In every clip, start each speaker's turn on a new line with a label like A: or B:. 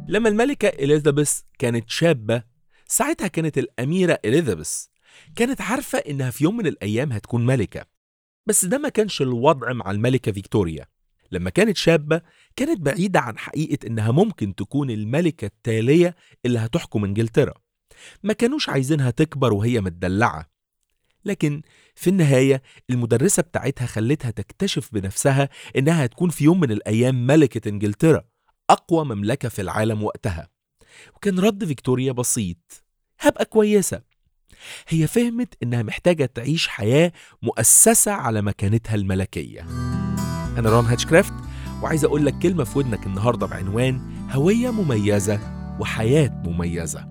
A: لما الملكة إليزابيث كانت شابة ساعتها كانت الأميرة إليزابيث كانت عارفة إنها في يوم من الأيام هتكون ملكة بس ده ما كانش الوضع مع الملكة فيكتوريا لما كانت شابة كانت بعيدة عن حقيقة إنها ممكن تكون الملكة التالية اللي هتحكم إنجلترا ما كانوش عايزينها تكبر وهي متدلعة لكن في النهاية المدرسة بتاعتها خلتها تكتشف بنفسها إنها هتكون في يوم من الأيام ملكة إنجلترا أقوى مملكة في العالم وقتها وكان رد فيكتوريا بسيط هبقى كويسة هي فهمت إنها محتاجة تعيش حياة مؤسسة على مكانتها الملكية أنا ران هاتشكرافت وعايز أقول لك كلمة في ودنك النهاردة بعنوان هوية مميزة وحياة مميزة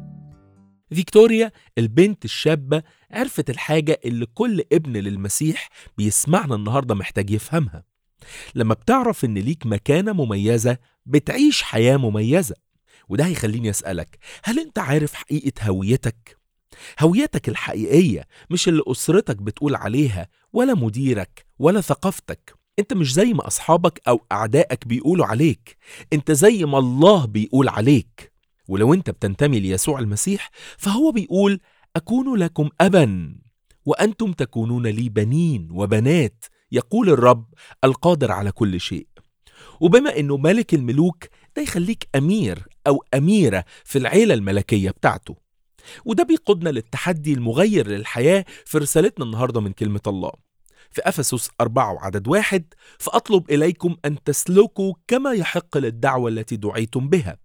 A: فيكتوريا البنت الشابة عرفت الحاجة اللي كل ابن للمسيح بيسمعنا النهاردة محتاج يفهمها لما بتعرف إن ليك مكانة مميزة بتعيش حياة مميزة وده هيخليني أسألك هل أنت عارف حقيقة هويتك؟ هويتك الحقيقية مش اللي أسرتك بتقول عليها ولا مديرك ولا ثقافتك انت مش زي ما أصحابك أو أعدائك بيقولوا عليك انت زي ما الله بيقول عليك ولو انت بتنتمي ليسوع المسيح فهو بيقول أكون لكم أبا وأنتم تكونون لي بنين وبنات يقول الرب القادر على كل شيء وبما انه ملك الملوك ده يخليك امير او اميره في العيله الملكيه بتاعته وده بيقودنا للتحدي المغير للحياه في رسالتنا النهارده من كلمه الله في افسس أربعة وعدد واحد فاطلب اليكم ان تسلكوا كما يحق للدعوه التي دعيتم بها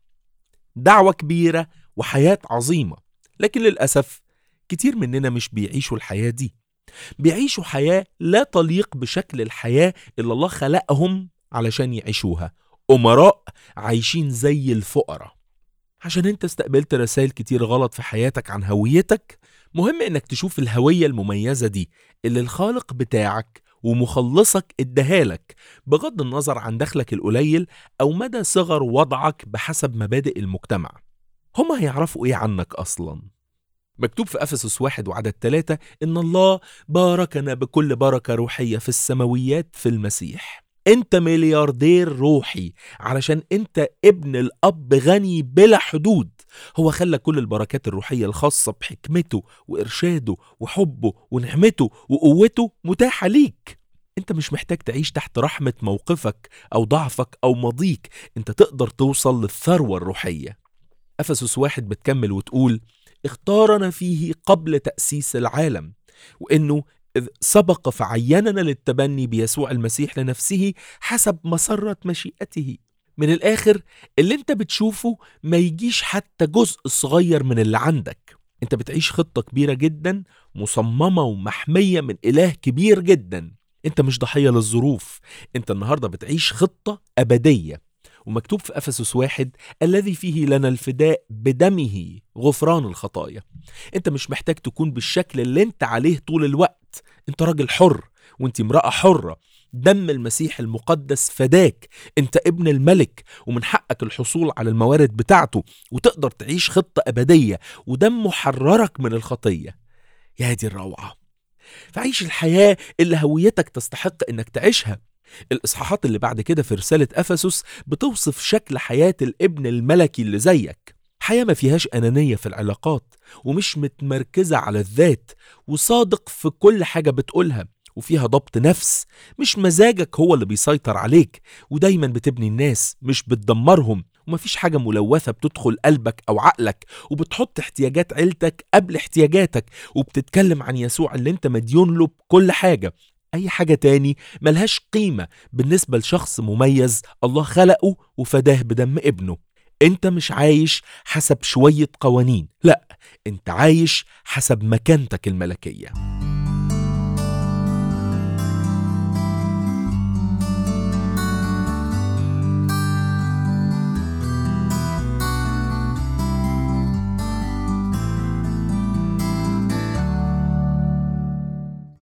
A: دعوه كبيره وحياه عظيمه لكن للاسف كتير مننا مش بيعيشوا الحياه دي بيعيشوا حياه لا تليق بشكل الحياه اللي الله خلقهم علشان يعيشوها أمراء عايشين زي الفقراء عشان انت استقبلت رسائل كتير غلط في حياتك عن هويتك مهم انك تشوف الهوية المميزة دي اللي الخالق بتاعك ومخلصك اداهالك بغض النظر عن دخلك القليل او مدى صغر وضعك بحسب مبادئ المجتمع هما هيعرفوا ايه عنك اصلا مكتوب في أفسس واحد وعدد ثلاثة إن الله باركنا بكل بركة روحية في السماويات في المسيح انت ملياردير روحي علشان انت ابن الاب غني بلا حدود هو خلى كل البركات الروحيه الخاصه بحكمته وارشاده وحبه ونعمته وقوته متاحه ليك انت مش محتاج تعيش تحت رحمه موقفك او ضعفك او ماضيك انت تقدر توصل للثروه الروحيه افسس واحد بتكمل وتقول اختارنا فيه قبل تاسيس العالم وانه إذ سبق فعيننا للتبني بيسوع المسيح لنفسه حسب مسرة مشيئته من الآخر اللي انت بتشوفه ما يجيش حتى جزء صغير من اللي عندك انت بتعيش خطة كبيرة جدا مصممة ومحمية من إله كبير جدا انت مش ضحية للظروف انت النهاردة بتعيش خطة أبدية ومكتوب في أفسس واحد الذي فيه لنا الفداء بدمه غفران الخطايا انت مش محتاج تكون بالشكل اللي انت عليه طول الوقت انت راجل حر وانت امرأة حرة دم المسيح المقدس فداك انت ابن الملك ومن حقك الحصول على الموارد بتاعته وتقدر تعيش خطة أبدية ودمه حررك من الخطية يا دي الروعة فعيش الحياة اللي هويتك تستحق انك تعيشها الإصحاحات اللي بعد كده في رسالة أفسس بتوصف شكل حياة الابن الملكي اللي زيك حياة ما فيهاش أنانية في العلاقات ومش متمركزة على الذات وصادق في كل حاجة بتقولها وفيها ضبط نفس مش مزاجك هو اللي بيسيطر عليك ودايما بتبني الناس مش بتدمرهم ومفيش حاجة ملوثة بتدخل قلبك أو عقلك وبتحط احتياجات عيلتك قبل احتياجاتك وبتتكلم عن يسوع اللي انت مديون له بكل حاجة أي حاجة تاني ملهاش قيمة بالنسبة لشخص مميز الله خلقه وفداه بدم ابنه انت مش عايش حسب شوية قوانين لا انت عايش حسب مكانتك الملكية